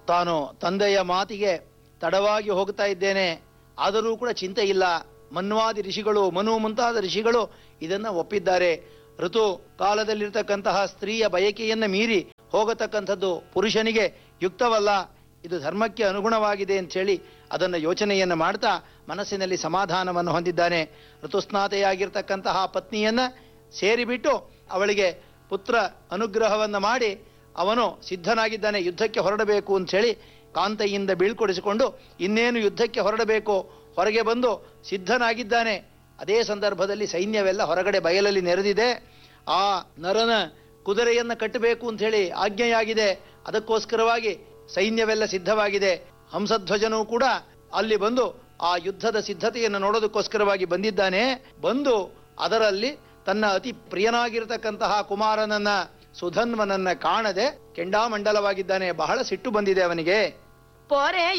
ತಾನು ತಂದೆಯ ಮಾತಿಗೆ ತಡವಾಗಿ ಹೋಗ್ತಾ ಇದ್ದೇನೆ ಆದರೂ ಕೂಡ ಚಿಂತೆ ಇಲ್ಲ ಮನ್ವಾದಿ ಋಷಿಗಳು ಮನು ಮುಂತಾದ ಋಷಿಗಳು ಇದನ್ನ ಒಪ್ಪಿದ್ದಾರೆ ಋತು ಕಾಲದಲ್ಲಿರ್ತಕ್ಕಂತಹ ಸ್ತ್ರೀಯ ಬಯಕೆಯನ್ನ ಮೀರಿ ಹೋಗತಕ್ಕಂಥದ್ದು ಪುರುಷನಿಗೆ ಯುಕ್ತವಲ್ಲ ಇದು ಧರ್ಮಕ್ಕೆ ಅನುಗುಣವಾಗಿದೆ ಅಂತ ಹೇಳಿ ಅದನ್ನು ಯೋಚನೆಯನ್ನು ಮಾಡ್ತಾ ಮನಸ್ಸಿನಲ್ಲಿ ಸಮಾಧಾನವನ್ನು ಹೊಂದಿದ್ದಾನೆ ಋತುಸ್ನಾತೆಯಾಗಿರ್ತಕ್ಕಂತಹ ಪತ್ನಿಯನ್ನ ಸೇರಿಬಿಟ್ಟು ಅವಳಿಗೆ ಪುತ್ರ ಅನುಗ್ರಹವನ್ನ ಮಾಡಿ ಅವನು ಸಿದ್ಧನಾಗಿದ್ದಾನೆ ಯುದ್ಧಕ್ಕೆ ಹೊರಡಬೇಕು ಅಂತ ಹೇಳಿ ಕಾಂತೆಯಿಂದ ಬೀಳ್ಕೊಡಿಸಿಕೊಂಡು ಇನ್ನೇನು ಯುದ್ಧಕ್ಕೆ ಹೊರಡಬೇಕು ಹೊರಗೆ ಬಂದು ಸಿದ್ಧನಾಗಿದ್ದಾನೆ ಅದೇ ಸಂದರ್ಭದಲ್ಲಿ ಸೈನ್ಯವೆಲ್ಲ ಹೊರಗಡೆ ಬಯಲಲ್ಲಿ ನೆರೆದಿದೆ ಆ ನರನ ಕುದುರೆಯನ್ನ ಕಟ್ಟಬೇಕು ಅಂತ ಹೇಳಿ ಆಜ್ಞೆಯಾಗಿದೆ ಅದಕ್ಕೋಸ್ಕರವಾಗಿ ಸೈನ್ಯವೆಲ್ಲ ಸಿದ್ಧವಾಗಿದೆ ಹಂಸಧ್ವಜನೂ ಕೂಡ ಅಲ್ಲಿ ಬಂದು ಆ ಯುದ್ಧದ ಸಿದ್ಧತೆಯನ್ನು ನೋಡೋದಕ್ಕೋಸ್ಕರವಾಗಿ ಬಂದಿದ್ದಾನೆ ಬಂದು ಅದರಲ್ಲಿ ತನ್ನ ಅತಿ ಪ್ರಿಯನಾಗಿರ್ತಕ್ಕಂತಹ ಕುಮಾರನನ್ನ ಸುಧನ್ವನನ್ನ ಕಾಣದೆ ಕೆಂಡಾಮಂಡಲವಾಗಿದ್ದಾನೆ ಬಹಳ ಸಿಟ್ಟು ಬಂದಿದೆ ಅವನಿಗೆ ಪೋರೆ